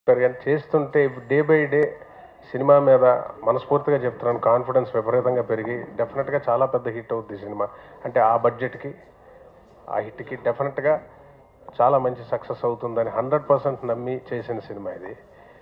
కానీ చేస్తుంటే day by day cinema మీద మనస్ఫూర్తిగా చెప్తున్నాను కాన్ఫిడెన్స్ విపరీతంగా పెరిగి డెఫినెట్గా చాలా పెద్ద హిట్ అవుద్ది ఈ సినిమా అంటే ఆ బడ్జెట్కి ఆ హిట్కి డెఫినెట్గా చాలా మంచి సక్సెస్ అవుతుందని హండ్రెడ్ పర్సెంట్ నమ్మి చేసిన సినిమా ఇది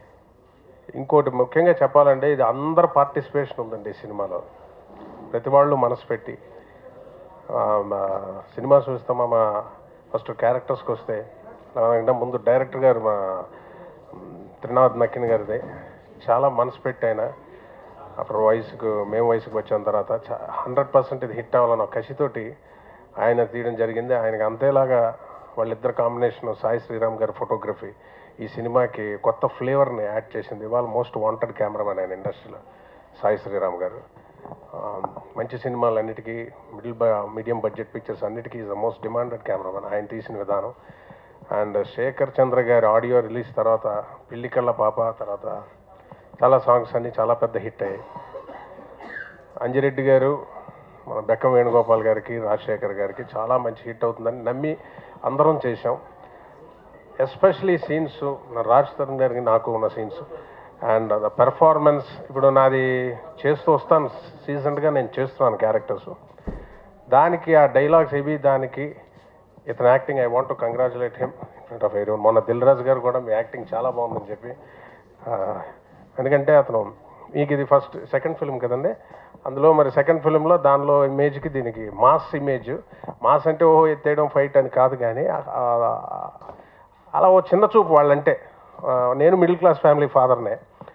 ఇంకోటి ముఖ్యంగా చెప్పాలంటే ఇది అందరు పార్టిసిపేషన్ ఉందండి ఈ సినిమాలో ప్రతి వాళ్ళు మనసు పెట్టి ఆ, మా సినిమా చూస్తామా మా ఫస్ట్ క్యారెక్టర్స్కి వస్తే నాకంటే ముందు డైరెక్టర్ గారు మా మ్, త్రినాథ్ నక్కిన్ గారిది చాలా మనసు పెట్టి ఆయన అప్పుడు వయసుకు మేము వయసుకు వచ్చిన తర్వాత హండ్రెడ్ పర్సెంట్ ఇది హిట్ అవ్వాలని ఒక కసితోటి ఆయన తీయడం జరిగింది ఆయనకి అంతేలాగా వాళ్ళిద్దరు కాంబినేషన్ సాయి శ్రీరామ్ గారి ఫోటోగ్రఫీ ఈ సినిమాకి కొత్త ఫ్లేవర్ని యాడ్ చేసింది ఇవాళ మోస్ట్ వాంటెడ్ కెమెరామెన్ ఆయన ఇండస్ట్రీలో సాయి శ్రీరామ్ గారు ఆ, మంచి సినిమాలన్నిటికీ మిడిల్ మీడియం బడ్జెట్ పిక్చర్స్ అన్నిటికీ is the most demanded cameraman ఆయన తీసిన విధానం అండ్ శేఖర్ చంద్ర గారి ఆడియో రిలీజ్ తర్వాత పిల్లికళ్ళ పాప తర్వాత చాలా సాంగ్స్ అన్ని చాలా పెద్ద హిట్ అయ్యాయి అంజిరెడ్డి గారు మన బెక్కం వేణుగోపాల్ గారికి రాజశేఖర్ గారికి చాలా మంచి హిట్ అవుతుందని నమ్మి అందరం చేశాం ఎస్పెషలీ సీన్స్ రాజ్ తరుణ్ గారికి నాకు ఉన్న సీన్స్ అండ్ ద పెర్ఫార్మెన్స్ ఇప్పుడు నాది చేస్తూ వస్తాను సీజన్గా నేను చేస్తున్నాను క్యారెక్టర్స్ దానికి ఆ డైలాగ్స్ ఇవి దానికి ఇతను acting I want to congratulate him front of air మొన్న దిల్ రాజు గారు కూడా మీ యాక్టింగ్ చాలా బాగుందని చెప్పి ఆ, ఎందుకంటే అతను మీకు ఇది ఫస్ట్ సెకండ్ ఫిల్మ్ కదండి అందులో మరి సెకండ్ ఫిల్మ్లో దానిలో ఇమేజ్కి దీనికి మాస్ ఇమేజ్ మాస్ అంటే ఓహో ఎత్తేయడం ఫైట్ అని కాదు కానీ ఆ- ఆ- అలా ఓ చిన్న చూపు వాళ్ళంటే ఆ, నేను మిడిల్ క్లాస్ ఫ్యామిలీ ఫాదర్నే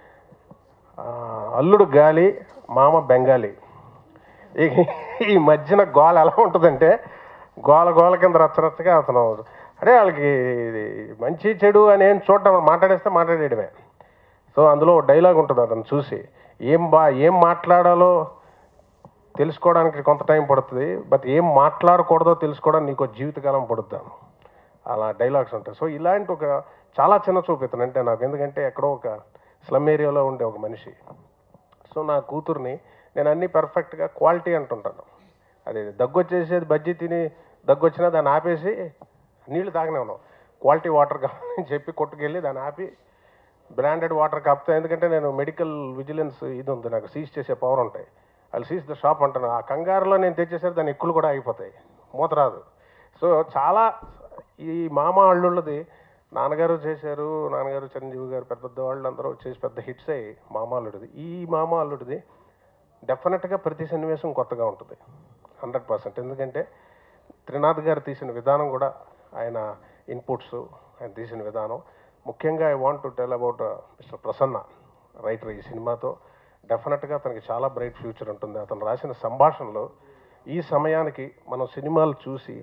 ఆ, అల్లుడు గాలి మామ బెంగాలీ ఈ ఈ మధ్యన గోల ఎలా ఉంటుందంటే గోల గోల కింద రచ్చరచ్చగా అతను అంటే వాళ్ళకి ఇది మంచి చెడు అని ఏం చూడటం మాట్లాడేస్తే మాట్లాడేయడమే సో అందులో డైలాగ్ ఉంటుంది అతను చూసి ఏం బా ఏం మాట్లాడాలో తెలుసుకోవడానికి కొంత టైం పడుతుంది బట్ ఏం మాట్లాడకూడదో తెలుసుకోవడానికి నీకు జీవితకాలం పడుద్దాం అలా డైలాగ్స్ ఉంటాయి సో ఇలాంటి ఒక చాలా చిన్న చూపు ఇతను అంటే నాకు ఎందుకంటే ఎక్కడో ఒక స్లమ్ ఏరియాలో ఉండే ఒక మనిషి సో నా కూతుర్ని నేను అన్నీ పర్ఫెక్ట్గా క్వాలిటీ అంటుంటాను అది దగ్గు వచ్చేసేది బజ్జీ తిని దగ్గు వచ్చినా దాన్ని ఆపేసి నీళ్లు తాగనే ఉన్నాం క్వాలిటీ వాటర్ కావాలని చెప్పి కొట్టుకెళ్ళి దాన్ని ఆపి బ్రాండెడ్ వాటర్ కాపుతా ఎందుకంటే నేను మెడికల్ విజిలెన్స్ ఇది ఉంది నాకు సీజ్ చేసే పవర్ ఉంటాయి వాళ్ళు సీజ్ ద షాప్ అంటాను ఆ కంగారులో నేను తెచ్చేసరికి దాని ఎక్కులు కూడా అయిపోతాయి మూత రాదు సో చాలా ఈ మామ అల్లుళ్ళది నాన్నగారు చేశారు నాన్నగారు చిరంజీవి గారు పెద్ద పెద్ద వాళ్ళు అందరూ చేసి పెద్ద హిట్స్ అయ్యి మామ అల్లుడిది ఈ మామ అల్లుడిది డెఫినెట్గా ప్రతి సన్నివేశం కొత్తగా ఉంటుంది హండ్రెడ్ పర్సెంట్ ఎందుకంటే త్రినాథ్ గారు తీసిన విధానం కూడా ఆయన ఇన్పుట్స్ ఆయన తీసిన విధానం ముఖ్యంగా I want to tell about mister Prasanna writer ఈ సినిమాతో డెఫినెట్గా అతనికి చాలా బ్రైట్ ఫ్యూచర్ ఉంటుంది అతను రాసిన సంభాషణలో ఈ సమయానికి మనం సినిమాలు చూసి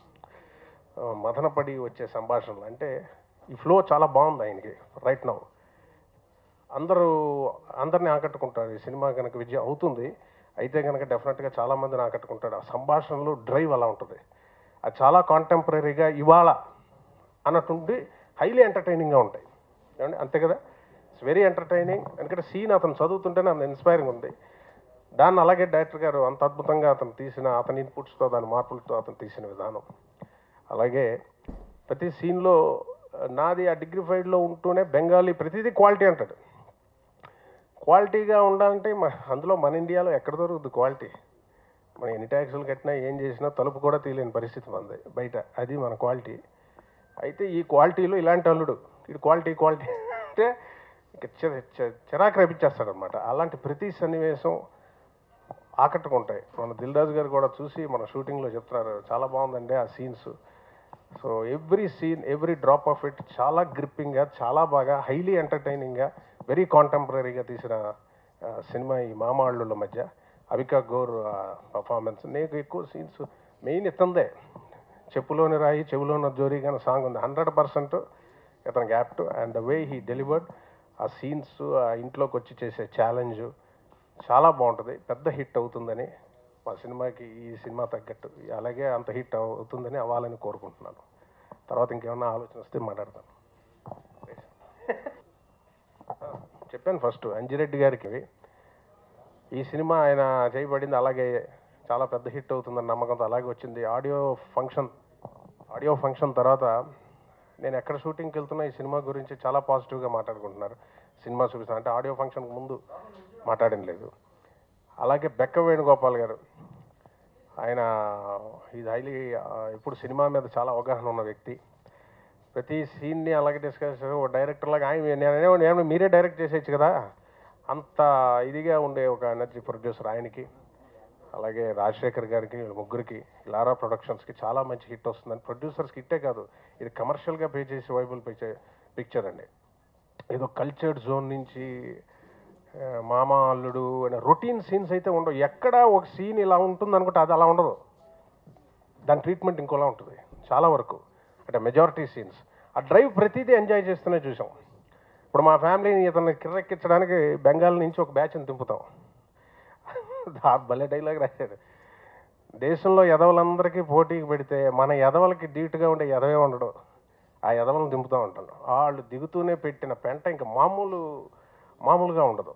ఆ, మదనపడి వచ్చే సంభాషణలు అంటే ఈ ఫ్లో చాలా బాగుంది ఆయనకి రైట్ నౌ అందరూ అందరిని ఆకట్టుకుంటారు ఈ సినిమా కనుక విజయం అవుతుంది అయితే కనుక డెఫినెట్గా చాలామందిని ఆకట్టుకుంటాడు ఆ సంభాషణలు డ్రైవ్ అలా ఉంటుంది అది చాలా కాంటెంపరీగా ఇవాళ అన్నట్టుండి హైలీ ఎంటర్టైనింగ్గా ఉంటాయి ఏమండి అంతే కదా ఇట్స్ వెరీ ఎంటర్టైనింగ్ ఎందుకంటే సీన్ అతను చదువుతుంటేనే అంత ఇన్స్పైరింగ్ ఉంది దాన్ని అలాగే డైరెక్టర్ గారు అంత అద్భుతంగా అతను తీసిన అతని ఇన్పుట్స్తో దాని మార్పులతో అతను తీసిన విధానం అలాగే ప్రతి సీన్లో నాది ఆ డిగ్రిఫైడ్లో ఉంటూనే బెంగాలీ ప్రతిదీ క్వాలిటీ అంటాడు క్వాలిటీగా ఉండాలంటే మ- అందులో మన ఇండియాలో ఎక్కడ దొరుకుతుంది క్వాలిటీ మనం ఎన్ని ట్యాక్సులు కట్టినా ఏం చేసినా తలుపు కూడా తీయలేని పరిస్థితి మనది బయట అది మన క్వాలిటీ అయితే ఈ క్వాలిటీలో ఇలాంటి అల్లుడు ఇది క్వాలిటీ క్వాలిటీ అంటే ఇక చి- చి- చిరాకు రప్పించేస్తాడు అనమాట అలాంటి ప్రతి సన్నివేశం ఆకట్టుకుంటాయి మన దిల్ రాజు గారు కూడా చూసి మన షూటింగ్లో చెప్తున్నారు చాలా బాగుందండి ఆ scenes so every scene every drop of it చాలా గ్రిప్పింగ్గా చాలా బాగా హైలీ ఎంటర్టైనింగ్గా వెరీ కాంటెంపరీగా తీసిన ఆ, సినిమా ఈ మామాళ్ళ మధ్య అవికా గోర్ పర్ఫార్మెన్స్ నీకు ఎక్కువ సీన్స్ మెయిన్ ఇతందే చెప్పులోని రాయి చెవులోని జోరీ కానీ సాంగ్ ఉంది హండ్రెడ్ పర్సెంట్ ఇతనికి apt and the way he delivered ఆ సీన్స్ ఆ ఇంట్లోకి వచ్చి చేసే ఛాలెంజ్ చాలా బాగుంటుంది పెద్ద హిట్ అవుతుందని మా సినిమాకి ఈ సినిమా తగ్గట్టు అలాగే అంత హిట్ అవుతుందని అవ్వాలని కోరుకుంటున్నాను తర్వాత ఇంకేమన్నా ఆలోచన వస్తే మాట్లాడతాను చెప్పాను ఫస్ట్ అంజిరెడ్డి గారికి ఈ సినిమా ఆయన చేయబడింది అలాగే చాలా పెద్ద హిట్ అవుతుందని నమ్మకంతో అలాగే వచ్చింది ఆడియో ఫంక్షన్ ఆడియో ఫంక్షన్ తర్వాత నేను ఎక్కడ షూటింగ్కి వెళ్తున్నా ఈ సినిమా గురించి చాలా పాజిటివ్గా మాట్లాడుకుంటున్నారు సినిమా చూపిస్తాను అంటే ఆడియో ఫంక్షన్కి ముందు మాట్లాడడం లేదు అలాగే బెక్క వేణుగోపాల్ గారు ఆయన ఇది హైలీ ఇప్పుడు సినిమా మీద చాలా అవగాహన ఉన్న వ్యక్తి ప్రతి సీన్ని అలాగే డిస్కస్ ఓ డైరెక్టర్ లాగా ఆయన నేను నేను మీరే డైరెక్ట్ చేసేయచ్చు కదా అంత ఇదిగా ఉండే ఒక ఎనర్జీ ప్రొడ్యూసర్ ఆయనకి అలాగే రాజశేఖర్ గారికి వీళ్ళ ముగ్గురికి లారా ప్రొడక్షన్స్కి చాలా మంచి హిట్ వస్తుందని ప్రొడ్యూసర్స్కి హిట్టే కాదు ఇది కమర్షియల్గా పే చేసి వైబుల్ పిక్చర్ పిక్చర్ అండి ఏదో కల్చర్డ్ జోన్ నుంచి ఆ, మామ అల్లుడు అనే రొటీన్ సీన్స్ అయితే ఉండవు ఎక్కడ ఒక సీన్ ఇలా ఉంటుంది అనుకుంటే అది అలా ఉండదు దాని ట్రీట్మెంట్ ఇంకోలా ఉంటుంది చాలా వరకు అంటే మెజారిటీ సీన్స్ ఆ డ్రైవ్ ప్రతిదీ ఎంజాయ్ చేస్తూనే చూసాం ఇప్పుడు మా ఫ్యామిలీని ఇతన్ని కిర్రెక్కించడానికి బెంగాల్ నుంచి ఒక బ్యాచ్ని దింపుతాం ఆ భలే డైలాగ్ రాశాడు దేశంలో ఎదవలందరికీ పోటీకి పెడితే మన ఎదవలకి ధీటుగా ఉండే ఎదవే ఉండడు ఆ ఎదవలను దింపుతూ ఉంటాను వాళ్ళు దిగుతూనే పెట్టిన పెంట ఇంకా మామూలు మామూలుగా ఉండదు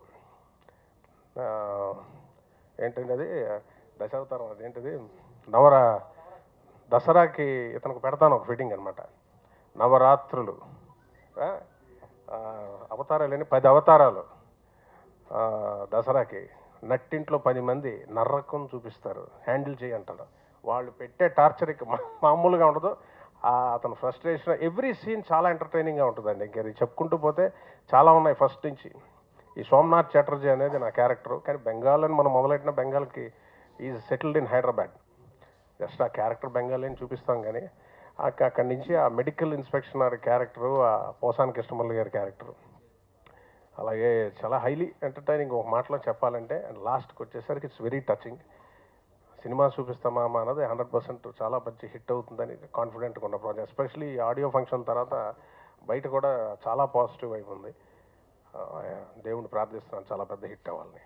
ఆ, ఏంటండి అది దశావతారం అదేంటిది నవరా దసరాకి ఇతనికి పెడతాను ఒక ఫిట్టింగ్ అనమాట నవరాత్రులు ఆ, ఆ, అవతారాలని పది అవతారాలు ఆ, దసరాకి నట్టింట్లో పది మంది నర్రకం చూపిస్తారు హ్యాండిల్ చేయి అంటాడు వాళ్ళు పెట్టే టార్చర్కి మా- మామూలుగా ఉండదు ఆ అతను ఫ్రస్ట్రేషన్ ఎవ్రీ సీన్ చాలా ఎంటర్టైనింగ్గా ఉంటుందండి ఇంక అది చెప్పుకుంటూ పోతే చాలా ఉన్నాయి ఫస్ట్ నుంచి ఈ సోమనాథ్ చటర్జీ అనేది నా క్యారెక్టర్ కానీ బెంగాల్ అని మనం మొదలెట్టిన బెంగాల్కి is settled in Hyderabad just ఆ క్యారెక్టర్ బెంగాలీ అని చూపిస్తాం కానీ అక్క- అక్కడి నుంచి ఆ మెడికల్ ఇన్స్పెక్షన్ క్యారెక్టరు ఆ పోసాన్ కృష్ణమల్లి గారి క్యారెక్టరు అలాగే చాలా హైలీ ఎంటర్టైనింగ్ ఒక మాటలో చెప్పాలంటే అండ్ లాస్ట్కి వచ్చేసరికి ఇట్స్ వెరీ టచింగ్ సినిమా చూపిస్తామా అన్నది హండ్రెడ్ పర్సెంట్ చాలా మంచి హిట్ అవుతుందని కాన్ఫిడెంట్గా ఉన్న ప్రాజెక్ట్ ఎస్పెషలీ ఆడియో ఫంక్షన్ తర్వాత బయట కూడా చాలా పాజిటివ్ వైపు ఉంది ఆ, దేవుణ్ణి ప్రార్థిస్తున్నాను చాలా పెద్ద హిట్ అవ్వాలని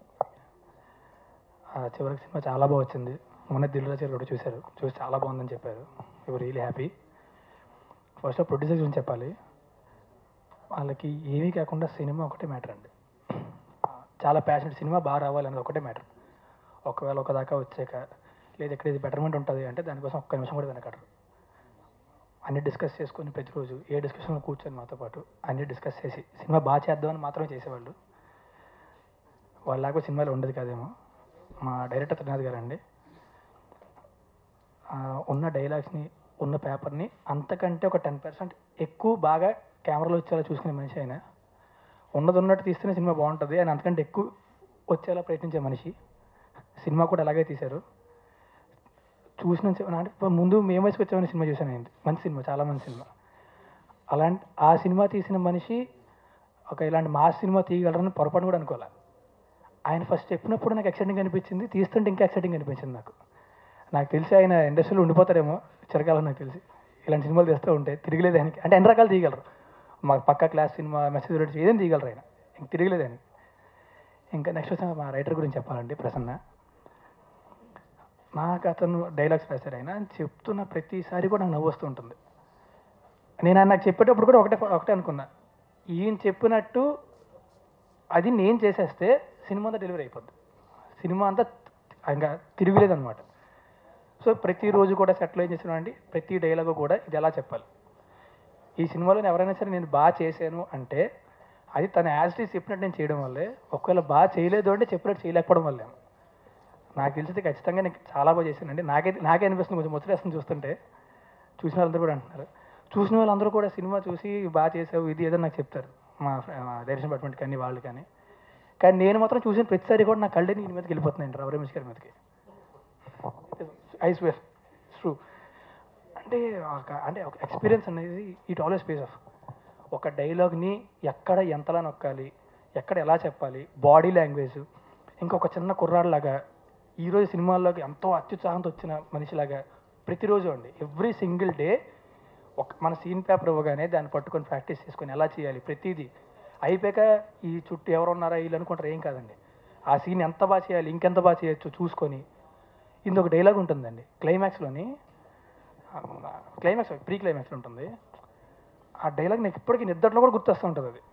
ఆ చివరికి సినిమా చాలా బాగా వచ్చింది మొన్న దిల్ రాజు కూడా చూశారు చూసి చాలా బాగుందని చెప్పారు you really happy first of producer గురించి చెప్పాలి వాళ్ళకి ఏమీ కాకుండా సినిమా ఒకటే మ్యాటర్ అండి చాలా ప్యాషనెట్ సినిమా బాగా రావాలి అనేది ఒకటే మ్యాటర్ ఒకవేళ ఒక దాకా వచ్చాక లేదు ఇక్కడ ఇది బెటర్మెంట్ ఉంటుంది అంటే దానికోసం ఒక్క నిమిషం కూడా వెనకడరు అన్ని డిస్కస్ చేసుకొని ప్రతిరోజు ఏ డిస్కషన్లో కూర్చొని మాతో పాటు అన్ని డిస్కస్ చేసి సినిమా బాగా చేద్దామని మాత్రమే చేసేవాళ్ళు వాళ్ళలాగా సినిమాలో ఉండదు కాదేమో మా డైరెక్టర్ త్రినాథ్ గారు అండి ఆ, ఉన్న డైలాగ్స్ని ఉన్న పేపర్ని అంతకంటే ఒక టెన్ పర్సెంట్ ఎక్కువ బాగా కెమెరాలో వచ్చేలా చూసుకునే మనిషి ఆయన ఉన్నది ఉన్నట్టు తీస్తేనే సినిమా బాగుంటుంది ఆయన అంతకంటే ఎక్కువ వచ్చేలా ప్రయత్నించే మనిషి సినిమా కూడా అలాగే తీశారు చూసిన సి- అంటే ముందు మేము వయసుకు వచ్చామని సినిమా చూశాను ఆయన మంచి సినిమా చాలా మంచి సినిమా అలాంటి ఆ సినిమా తీసిన మనిషి ఒక ఇలాంటి మాస్ సినిమా తీయగలరని పొరపాటు కూడా అనుకోలే ఆయన ఫస్ట్ చెప్పినప్పుడు నాకు ఎక్సైటింగ్ అనిపించింది తీస్తుంటే ఇంకా ఎక్సైటింగ్ అనిపించింది నాకు నాకు తెలిసి ఆయన ఇండస్ట్రీలో ఉండిపోతారేమో చిరకాలం నాకు తెలిసి ఇలాంటి సినిమాలు తీస్తూ ఉంటే తిరిగిలేదు ఆయనకి అంటే ఎన్ని రకాలు తీయగలరు మా పక్క క్లాస్ సినిమా మెసేజ్ రేట్స్ ఏదైనా తీయగలరు ఆయన ఇంక తిరిగిలేదు ఆయనకి ఇంకా నెక్స్ట్ వచ్చిన మా రైటర్ గురించి చెప్పాలండి ప్రసన్న నాకు అతను డైలాగ్స్ రాశారు ఆయన ఆయన చెప్తున్న ప్రతిసారి కూడా నాకు నవ్వు వస్తూ ఉంటుంది నేను ఆయన నాకు చెప్పేటప్పుడు కూడా ఒకటే ఒకటే అనుకున్నా ఈయన చెప్పినట్టు అది నేను చేసేస్తే సినిమా అంతా డెలివరీ అయిపోద్ది సినిమా అంతా ఇంకా తిరుగులేదు అనమాట సో ప్రతిరోజు కూడా సెట్లో ఏం చేసానండి ప్రతి డైలాగ్ కూడా ఇది ఎలా చెప్పాలి ఈ సినిమాలో ఎవరైనా సరే నేను బాగా చేశాను అంటే అది తన యాజిటీస్ చెప్పినట్టు నేను చేయడం వల్లే ఒకవేళ బాగా చేయలేదు అంటే చెప్పినట్టు చేయలేకపోవడం వల్లే నాకు తెలిసి ఖచ్చితంగా నేను చాలా బాగా చేశానండి నాకైతే నాకే అనిపిస్తుంది కొంచెం ముచ్చటేస్తుంది చూస్తుంటే చూసిన వాళ్ళందరూ కూడా అంటున్నారు చూసిన వాళ్ళందరూ కూడా సినిమా చూసి బాగా చేసావు ఇది ఏదో నాకు చెప్తారు మా డైరెక్షన్ డిపార్ట్మెంట్ కానీ వాళ్ళు కానీ కానీ నేను మాత్రం చూసిన ప్రతిసారి కూడా నా కళ్ళని దీని మీదకి వెళ్ళిపోతున్నాయండి రవి రమేష్ గారి మీదకి ఐ స్వేర్ ట్రూ అంటే ఒక- అంటే ఒక ఎక్స్పీరియన్స్ అనేది ఇట్ ఆల్వేస్ పేస్ ఆఫ్ ఒక డైలాగ్ని ఎక్కడ ఎంతలా నొక్కాలి ఎక్కడ ఎలా చెప్పాలి బాడీ లాంగ్వేజ్ ఇంకొక చిన్న కుర్రాడిలాగా ఈరోజు సినిమాల్లోకి ఎంతో అత్యుత్సాహంతో వచ్చిన మనిషిలాగా ప్రతిరోజు అండి ఎవ్రీ సింగిల్ డే ఒక మన సీన్ పేపర్ ఇవ్వగానే దాన్ని పట్టుకొని ప్రాక్టీస్ చేసుకొని ఎలా చేయాలి ప్రతిదీ అయిపోయాక ఈ చుట్టూ ఎవరు ఉన్నారా వీళ్ళు అనుకుంటారు ఏం కాదండి ఆ సీన్ ఎంత బాగా చేయాలి ఇంకెంత బాగా చేయొచ్చు చూసుకొని ఇంకొక డైలాగ్ ఉంటుందండి క్లైమాక్స్లోని క్లైమాక్స్ ప్రీ క్లైమాక్స్లో ఉంటుంది ఆ డైలాగ్ నాకు ఇప్పటికీ నిద్రలో కూడా గుర్తొస్తూ ఉంటుంది అది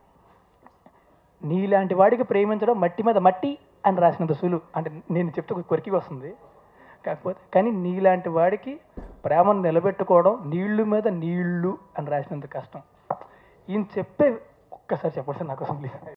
నీలాంటి వాడికి ప్రేమించడం మట్టి మీద మట్టి అని రాసినంత సులు అంటే నేను చెప్తే కొరికి వస్తుంది కాకపోతే కానీ నీలాంటి వాడికి ప్రేమను నిలబెట్టుకోవడం నీళ్ళు మీద నీళ్ళు అని రాసినంత కష్టం ఈయన చెప్పే ఒక్కసారి చెప్పండి సార్ నా కోసం ప్లీజ్